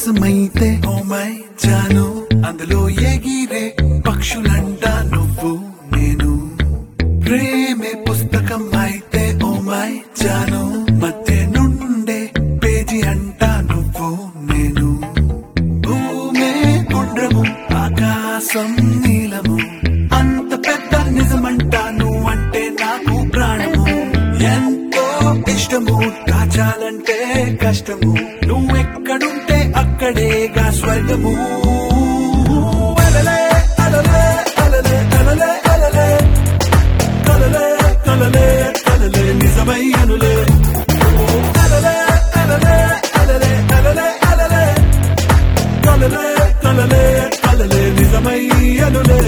ఆకాశమైతే oh my Janu అందులో ఎగిరే పక్షులంట నువ్వు నేను ప్రేమే పుస్తకం అయితే ఓ మై జాను మధ్య నుండే పేజీ అంట నువ్వు నేను భూమే గుండ్రము ఆకాశం నీలము అంత పెద్ద నిజమంటాను అంటే నాకు ప్రాణము ఎంతో ఇష్టము దాచాలంటే కష్టము నువ్వెక్కడుంటే అక్కడేగా స్వర్గము అలలే అలలే అలలే అలలే అలలే కలలే కలలే కలలే నిజమై అనులే అలలే అలలే అలలే అలలే అలలే కలలే కలలే కలలే నిజమై అనులే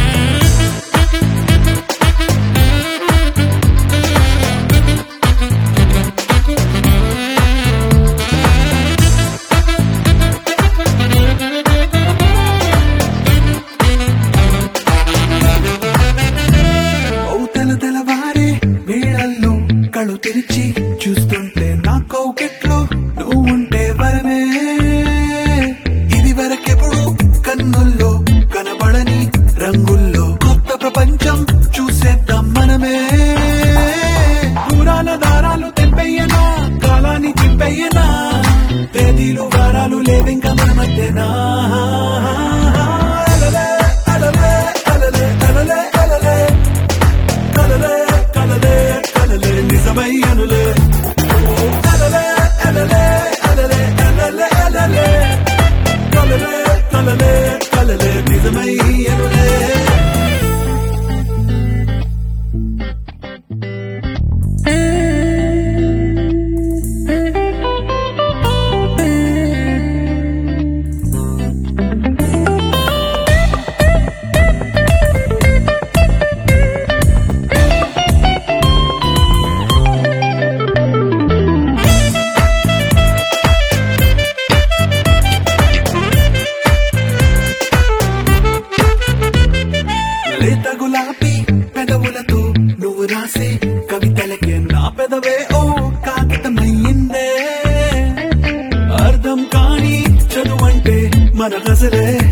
అవుతల తెలవారే వేళల్లో కళ్ళు తెరిచి చూస్తుంటే నా కౌకెట్లు నువ్వు ఉంటే వరమే ఇది వరకెప్పుడు కన్నుల్లో కనబడని రంగుల్లో కొత్త ప్రపంచం చూసేద్దాం మనమే దూరాల దారాలు తెంపెయ్యనా కాలాన్ని తింపెయ్యనా తేదీలు వారాలు లేవింక మన మధ్యనా అలలే అలలే అలలే అలలే అలలే కలలే కలలే కలలే నిజమై అనులే కలలే అలలే అలలే అలలే అలలే కలలే కలలే కలలే నిజమై అనులే లేత గులాబీ పెదవులతో నువ్వు రాసే కవితలకే నా పెదవే ఓ కాగితమయ్యిందే అర్థం కాని చదువంటే మన గసలే